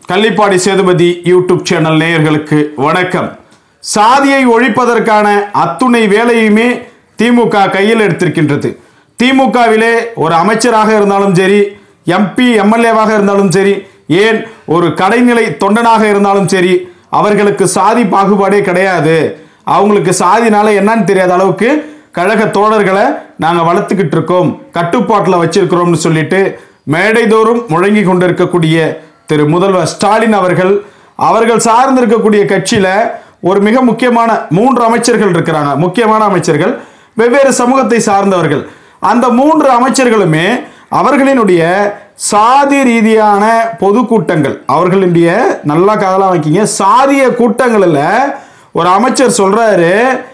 Kallipadi Sethupathi YouTube channel நேயர்களுக்கு வணக்கம் சாதியை ஒழிப்பதற்கான அத்துணை வேலையுமே திமுக கையில் எடுத்திருக்கின்றது திமுகவிலே ஒரு அமைச்சராக இருந்தாலும் சரி எம்பி எம்எல்ஏவாக இருந்தாலும் சரி ஏன் ஒரு கடைநிலை தொண்டனாக இருந்தாலும் சரி அவர்களுக்கு சாதி பாகுபாடே கிடையாது அவங்களுக்கு சாதினால என்னன்னு தெரியாத அளவுக்கு கழக தோழர்களை நாங்கள் வளர்த்துக்கிட்டு இருக்கோம் கட்டுப்பாட்டில் வச்சிருக்கிறோம்னு சொல்லிட்டு மேடைதோறும் முழங்கி கொண்டிருக்கக்கூடிய திரு முதல்வர் ஸ்டாலின் அவர்கள் அவர்கள் சார்ந்திருக்கக்கூடிய கட்சியில ஒரு மிக முக்கியமான மூன்று அமைச்சர்கள் இருக்கிறாங்க முக்கியமான அமைச்சர்கள் வெவ்வேறு சமூகத்தை சார்ந்தவர்கள் அந்த மூன்று அமைச்சர்களுமே அவர்களினுடைய சாதி ரீதியான பொதுக்கூட்டங்கள் அவர்களுடைய நல்லா காதலாம் வைக்கிங்க சாதிய கூட்டங்களில் ஒரு அமைச்சர் சொல்றாரு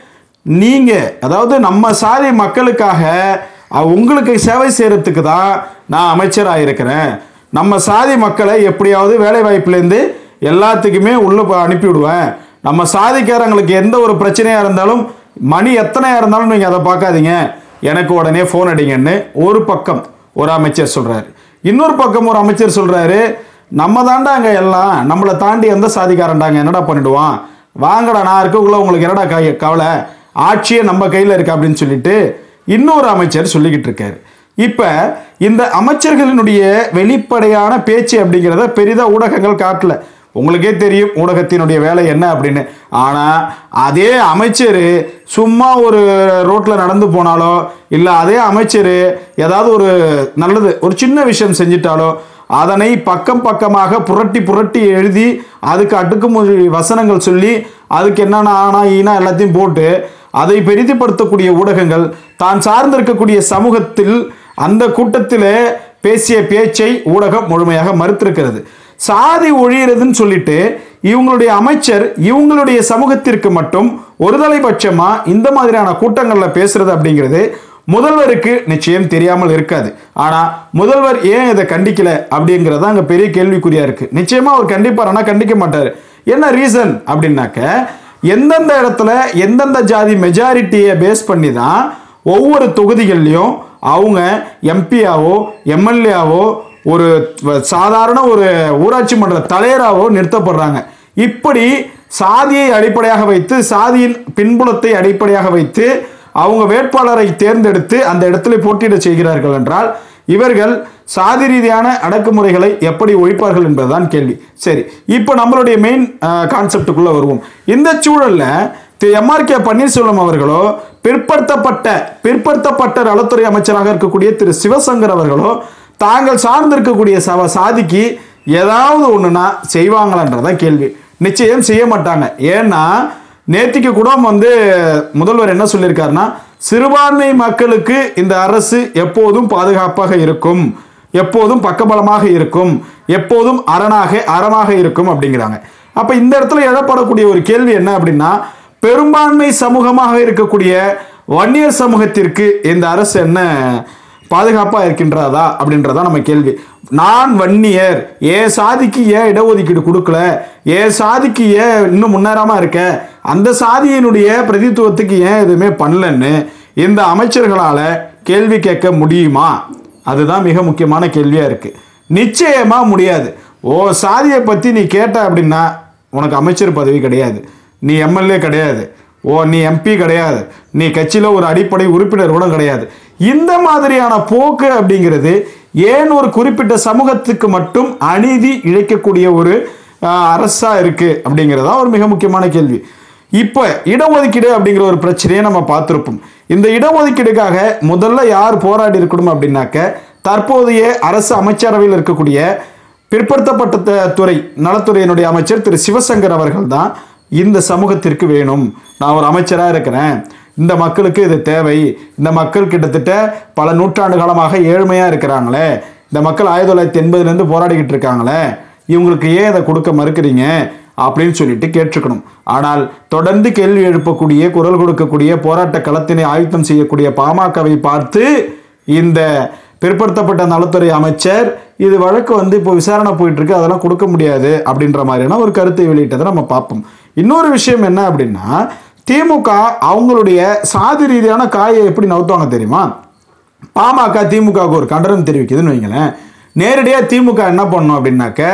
நீங்க அதாவது நம்ம சாதி மக்களுக்காக அஹ், உங்களுக்கு சேவை செய்யறதுக்கு தான் நான் அமைச்சராக இருக்கிறேன் நம்ம சாதி மக்களை எப்படியாவது வேலை வாய்ப்புலேருந்து எல்லாத்துக்குமே உள்ள ப- அனுப்பி விடுவேன் நம்ம சாதிக்காரங்களுக்கு எந்த ஒரு பிரச்சனையா இருந்தாலும் மணி எத்தனையா இருந்தாலும் நீங்க அதை பார்க்காதீங்க எனக்கு உடனே ஃபோன் அடிங்கன்னு ஒரு பக்கம் ஒரு அமைச்சர் சொல்றாரு இன்னொரு பக்கம் ஒரு அமைச்சர் சொல்றாரு நம்ம தாண்டா அங்க எல்லாம் நம்மளை தாண்டி எந்த சாதிக்காரன்டாங்க என்னடா பண்ணிடுவான் வாங்கடா நான் இருக்கக்குள்ள உங்களுக்கு என்னடா கை- கவலை ஆட்சியே நம்ம கையில் இருக்கு அப்படின்னு சொல்லிட்டு இன்னொரு அமைச்சர் சொல்லிக்கிட்டு இருக்காரு இப்ப இந்த அமைச்சர்களினுடைய வெளிப்படையான பேச்சு அப்படிங்கிறத பெரிதா ஊடகங்கள் காட்டல உங்களுக்கே தெரியும் ஊடகத்தினுடைய வேலை என்ன அப்படின்னு ஆனா அதே அமைச்சர் சும்மா ஒரு ரோட்ல நடந்து போனாலோ இல்ல அதே அமைச்சர் ஏதாவது ஒரு நல்லது ஒரு சின்ன விஷயம் செஞ்சிட்டாலோ அதனை பக்கம் பக்கமாக புரட்டி புரட்டி எழுதி அதுக்கு அடுக்குமொழி வசனங்கள் சொல்லி அதுக்கு என்னென்ன ஆனா ஈனா எல்லாத்தையும் போட்டு அதை பெரிதுபடுத்தக்கூடிய ஊடகங்கள் தான் சார்ந்திருக்கக்கூடிய சமூகத்தில் அந்த கூட்டத்திலே பேசிய பேச்சை ஊடகம் முழுமையாக மறுத்திருக்கிறது சாதி ஒழியறதுன்னு சொல்லிட்டு இவங்களுடைய அமைச்சர் இவங்களுடைய சமூகத்திற்கு மட்டும் ஒருதலைபட்சமா இந்த மாதிரியான கூட்டங்கள்ல பேசுறது அப்படிங்கிறது முதல்வருக்கு நிச்சயம் தெரியாமல் இருக்காது ஆனா முதல்வர் ஏன் இதை கண்டிக்கல அப்படிங்கறது அங்க பெரிய கேள்விக்குறியா இருக்கு நிச்சயமா அவர் கண்டிப்பார் ஆனா கண்டிக்க மாட்டாரு என்ன ரீசன் அப்படின்னாக்க எந்தெந்த இடத்துல எந்தெந்த ஜாதி மெஜாரிட்டியை பேஸ் பண்ணி தான் ஒவ்வொரு தொகுதிகள்லையும் அவங்க எம்பியாவோ எம்எல்ஏவோ ஒரு சாதாரண ஒரு ஊராட்சி மன்ற தலைவராகவோ நிறுத்தப்படுறாங்க இப்படி சாதியை அடிப்படையாக வைத்து சாதியின் பின்புலத்தை அடிப்படையாக வைத்து அவங்க வேட்பாளரை தேர்ந்தெடுத்து அந்த இடத்துல போட்டியிட செய்கிறார்கள் என்றால் இவர்கள் சாதி ரீதியான அடக்குமுறைகளை எப்படி ஒழிப்பார்கள் என்பதுதான் கேள்வி சரி இப்போ நம்மளுடைய மெயின் கான்செப்டுக்குள்ள வருவோம் இந்த சூழல்ல திரு எம்ஆர் கே பன்னீர்செல்வம் அவர்களோ பிற்படுத்தப்பட்ட பிற்படுத்தப்பட்ட நலத்துறை அமைச்சராக இருக்கக்கூடிய திரு சிவசங்கர் அவர்களோ தாங்கள் சார்ந்திருக்கக்கூடிய சவ சாதிக்கு ஏதாவது ஒண்ணுனா செய்வாங்களான்றதான் கேள்வி நிச்சயம் செய்ய மாட்டாங்க ஏன்னா நேத்திக்கு கூட வந்து முதல்வர் என்ன சொல்லியிருக்காருன்னா சிறுபான்மை மக்களுக்கு இந்த அரசு எப்போதும் பாதுகாப்பாக இருக்கும் எப்போதும் பக்கபலமாக இருக்கும் எப்போதும் அரணாக அறமாக இருக்கும் அப்படிங்கிறாங்க அப்ப இந்த இடத்துல எழப்படக்கூடிய ஒரு கேள்வி என்ன அப்படின்னா பெரும்பான்மை சமூகமாக இருக்கக்கூடிய வன்னியர் சமூகத்திற்கு இந்த அரசு என்ன பாதுகாப்பா இருக்கின்றதா அப்படின்றதா நம்ம கேள்வி நான் வன்னியர் ஏன் சாதிக்கு ஏன் இடஒதுக்கீடு கொடுக்கல ஏன் சாதிக்கு ஏன் இன்னும் முன்னேறாம இருக்க அந்த சாதியினுடைய பிரதித்துவத்துக்கு ஏன் எதுவுமே பண்ணலன்னு இந்த அமைச்சர்களால கேள்வி கேட்க முடியுமா அதுதான் மிக முக்கியமான கேள்வியா இருக்கு நிச்சயமா முடியாது ஓ சாதியை பத்தி நீ கேட்ட அப்படின்னா உனக்கு அமைச்சர் பதவி கிடையாது நீ எம்எல்ஏ கிடையாது ஓ நீ எம்பி கிடையாது நீ கட்சியில் ஒரு அடிப்படை உறுப்பினர் கூட கிடையாது இந்த மாதிரியான போக்கு அப்படிங்கிறது ஏன் ஒரு குறிப்பிட்ட சமூகத்துக்கு மட்டும் அநீதி இழைக்கக்கூடிய ஒரு ஆஹ், அரசா இருக்கு அப்படிங்கிறதா ஒரு மிக முக்கியமான கேள்வி இப்போ இடஒதுக்கீடு அப்படிங்கிற ஒரு பிரச்சனையை நம்ம பார்த்துருப்போம் இந்த இடஒதுக்கீடுக்காக முதல்ல யார் போராடி இருக்கணும் அப்படின்னாக்க தற்போதைய அரசு அமைச்சரவையில் இருக்கக்கூடிய பிற்படுத்தப்பட்ட த- துறை நலத்துறையினுடைய அமைச்சர் திரு சிவசங்கர் அவர்கள் தான் இந்த சமூகத்திற்கு வேணும் நான் ஒரு அமைச்சராக இருக்கிறேன் இந்த மக்களுக்கு இது தேவை இந்த மக்கள் கிட்டத்தட்ட பல நூற்றாண்டு காலமாக ஏழ்மையாக இருக்கிறாங்களே இந்த மக்கள் ஆயிரத்தி தொள்ளாயிரத்தி எண்பதுலேருந்து போராடிக்கிட்டு இருக்காங்களே இவங்களுக்கு ஏன் இதை கொடுக்க மறுக்கிறீங்க அப்படின்னு சொல்லிட்டு கேட்டிருக்கணும் ஆனால் தொடர்ந்து கேள்வி எழுப்பக்கூடிய குரல் கொடுக்கக்கூடிய போராட்ட களத்தினை ஆயுத்தம் செய்யக்கூடிய பாமகவை பார்த்து இந்த பிற்படுத்தப்பட்ட நலத்துறை அமைச்சர் இது வழக்கு வந்து இப்போ விசாரணை போயிட்டு இருக்கு அதெல்லாம் கொடுக்க முடியாது அப்படின்ற மாதிரியான ஒரு கருத்தை வெளியிட்டதை நம்ம பார்ப்போம் இன்னொரு விஷயம் என்ன அப்படின்னா திமுக அவங்களுடைய சாதி ரீதியான காயை எப்படி நவுத்துவாங்க தெரியுமா பாமக திமுகவுக்கு ஒரு கண்டனம் தெரிவிக்குதுன்னு வைங்களேன் நேரடியாக திமுக என்ன பண்ணும் அப்படின்னாக்க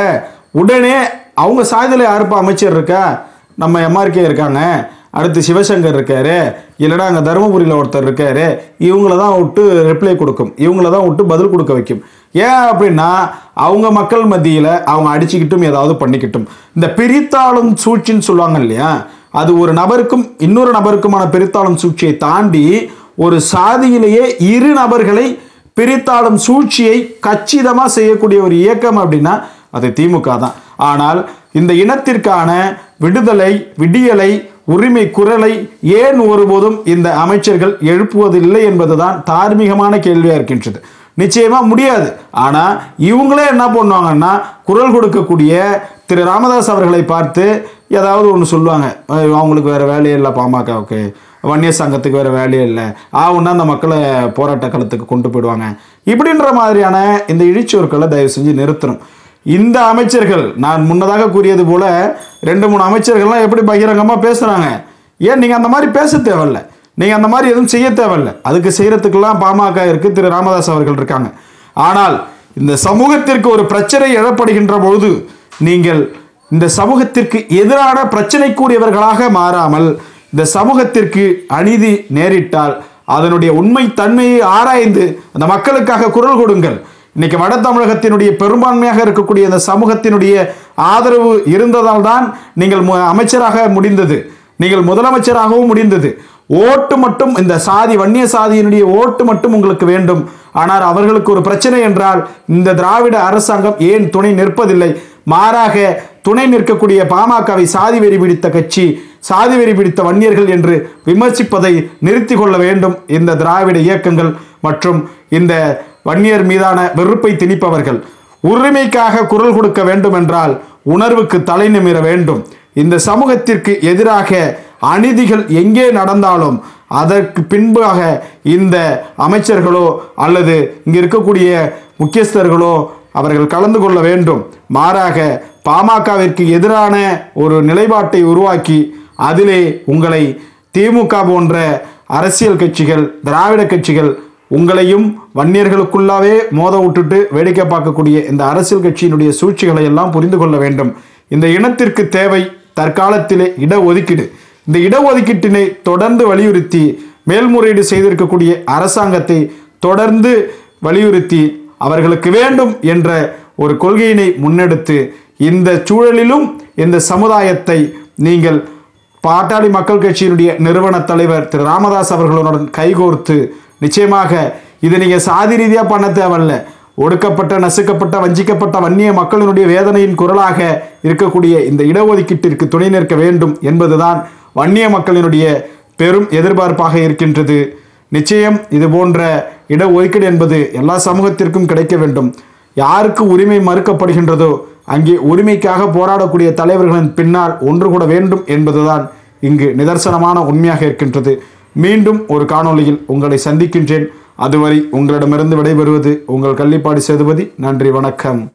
உடனே அவங்க சாதியில் யாருப்பா அமைச்சர் இருக்கா நம்ம எம்ஆர்கே இருக்காங்க அடுத்து சிவசங்கர் இருக்காரு இல்லைன்னா அங்கே தருமபுரியில் ஒருத்தர் இருக்காரு இவங்கள தான் விட்டு ரிப்ளை கொடுக்கும் இவங்கள தான் விட்டு பதில் கொடுக்க வைக்கும் ஏன் அப்படின்னா அவங்க மக்கள் மத்தியில் அவங்க அடிச்சுக்கிட்டும் ஏதாவது பண்ணிக்கிட்டும் இந்த பிரித்தாளும் சூழ்ச்சின்னு சொல்லுவாங்க இல்லையா அது ஒரு நபருக்கும் இன்னொரு நபருக்குமான பிரித்தாளும் சூழ்ச்சியை தாண்டி ஒரு சாதியிலேயே இரு நபர்களை பிரித்தாளும் சூழ்ச்சியை கச்சிதமாக செய்யக்கூடிய ஒரு இயக்கம் அப்படின்னா அது திமுக தான் ஆனால் இந்த இனத்திற்கான விடுதலை விடியலை உரிமை குரலை ஏன் ஒருபோதும் இந்த அமைச்சர்கள் எழுப்புவதில்லை என்பதுதான் தார்மீகமான கேள்வியாக இருக்கின்றது நிச்சயமா முடியாது ஆனா இவங்களே என்ன பண்ணுவாங்கன்னா குரல் கொடுக்கக்கூடிய திரு ராமதாஸ் அவர்களை பார்த்து ஏதாவது ஒன்று சொல்லுவாங்க அஹ் அவங்களுக்கு வேற வேலையே இல்லை பாமகவுக்கு வன்னிய சங்கத்துக்கு வேற வேலையே இல்லை ஆவுன்னா அந்த மக்களை போராட்ட களத்துக்கு கொண்டு போயிடுவாங்க இப்படின்ற மாதிரியான இந்த இழிச்சொற்களை தயவு செஞ்சு நிறுத்தணும் இந்த அமைச்சர்கள் நான் முன்னதாக கூறியது போல ரெண்டு மூணு அமைச்சர்கள்லாம் எப்படி பகிரங்கமாக பேசுகிறாங்க ஏன் நீங்கள் அந்த மாதிரி பேச தேவையில்ல நீங்கள் அந்த மாதிரி எதுவும் செய்ய தேவையில்ல அதுக்கு செய்கிறதுக்கெல்லாம் பாமக இருக்குது திரு ராமதாஸ் அவர்கள் இருக்காங்க ஆனால் இந்த சமூகத்திற்கு ஒரு பிரச்சனை எழப்படுகின்ற பொழுது நீங்கள் இந்த சமூகத்திற்கு எதிரான பிரச்சனைக்குரியவர்களாக மாறாமல் இந்த சமூகத்திற்கு அநீதி நேரிட்டால் அதனுடைய உண்மை தன்மையை ஆராய்ந்து அந்த மக்களுக்காக குரல் கொடுங்கள் இன்னைக்கு வட தமிழகத்தினுடைய பெரும்பான்மையாக இருக்கக்கூடிய இந்த சமூகத்தினுடைய ஆதரவு இருந்ததால் தான் நீங்கள் மு- அமைச்சராக முடிந்தது நீங்கள் முதலமைச்சராகவும் முடிந்தது ஓட்டு மட்டும் இந்த சாதி வன்னிய சாதியினுடைய ஓட்டு மட்டும் உங்களுக்கு வேண்டும் ஆனால் அவர்களுக்கு ஒரு பிரச்சனை என்றால் இந்த திராவிட அரசாங்கம் ஏன் துணை நிற்பதில்லை மாறாக துணை நிற்கக்கூடிய பாமகவை சாதி வெறி பிடித்த கட்சி சாதி வெறி பிடித்த வன்னியர்கள் என்று விமர்சிப்பதை நிறுத்தி கொள்ள வேண்டும் இந்த திராவிட இயக்கங்கள் மற்றும் இந்த வன்னியர் மீதான வெறுப்பை திணிப்பவர்கள் உரிமைக்காக குரல் கொடுக்க வேண்டும் என்றால் உணர்வுக்கு தலை நிமிர வேண்டும் இந்த சமூகத்திற்கு எதிராக அநீதிகள் எங்கே நடந்தாலும் அதற்கு பின்பாக இந்த அமைச்சர்களோ அல்லது இங்கு இருக்கக்கூடிய முக்கியஸ்தர்களோ அவர்கள் கலந்து கொள்ள வேண்டும் மாறாக பாமகவிற்கு எதிரான ஒரு நிலைப்பாட்டை உருவாக்கி அதிலே உங்களை திமுக போன்ற அரசியல் கட்சிகள் திராவிட கட்சிகள் உங்களையும் வன்னியர்களுக்குள்ளாவே மோத விட்டுட்டு வேடிக்கை பார்க்கக்கூடிய இந்த அரசியல் கட்சியினுடைய சூழ்ச்சிகளை எல்லாம் புரிந்து கொள்ள வேண்டும் இந்த இனத்திற்கு தேவை தற்காலத்திலே இடஒதுக்கீடு இந்த இடஒதுக்கீட்டினை தொடர்ந்து வலியுறுத்தி மேல்முறையீடு செய்திருக்கக்கூடிய அரசாங்கத்தை தொடர்ந்து வலியுறுத்தி அவர்களுக்கு வேண்டும் என்ற ஒரு கொள்கையினை முன்னெடுத்து இந்த சூழலிலும் இந்த சமுதாயத்தை நீங்கள் பாட்டாளி மக்கள் கட்சியினுடைய நிறுவன தலைவர் திரு ராமதாஸ் அவர்களுடன் கைகோர்த்து நிச்சயமாக இதை நீங்கள் சாதி ரீதியாக பண்ண தேவையில்ல ஒடுக்கப்பட்ட நசுக்கப்பட்ட வஞ்சிக்கப்பட்ட வன்னிய மக்களினுடைய வேதனையின் குரலாக இருக்கக்கூடிய இந்த இடஒதுக்கீட்டிற்கு துணை நிற்க வேண்டும் என்பதுதான் வன்னிய மக்களினுடைய பெரும் எதிர்பார்ப்பாக இருக்கின்றது நிச்சயம் இது போன்ற இடஒதுக்கீடு என்பது எல்லா சமூகத்திற்கும் கிடைக்க வேண்டும் யாருக்கு உரிமை மறுக்கப்படுகின்றதோ அங்கே உரிமைக்காக போராடக்கூடிய தலைவர்களின் பின்னால் ஒன்று கூட வேண்டும் என்பதுதான் இங்கு நிதர்சனமான உண்மையாக இருக்கின்றது மீண்டும் ஒரு காணொளியில் உங்களை சந்திக்கின்றேன் அதுவரை உங்களிடமிருந்து விடைபெறுவது உங்கள் கள்ளிப்பாடி சேதுபதி நன்றி வணக்கம்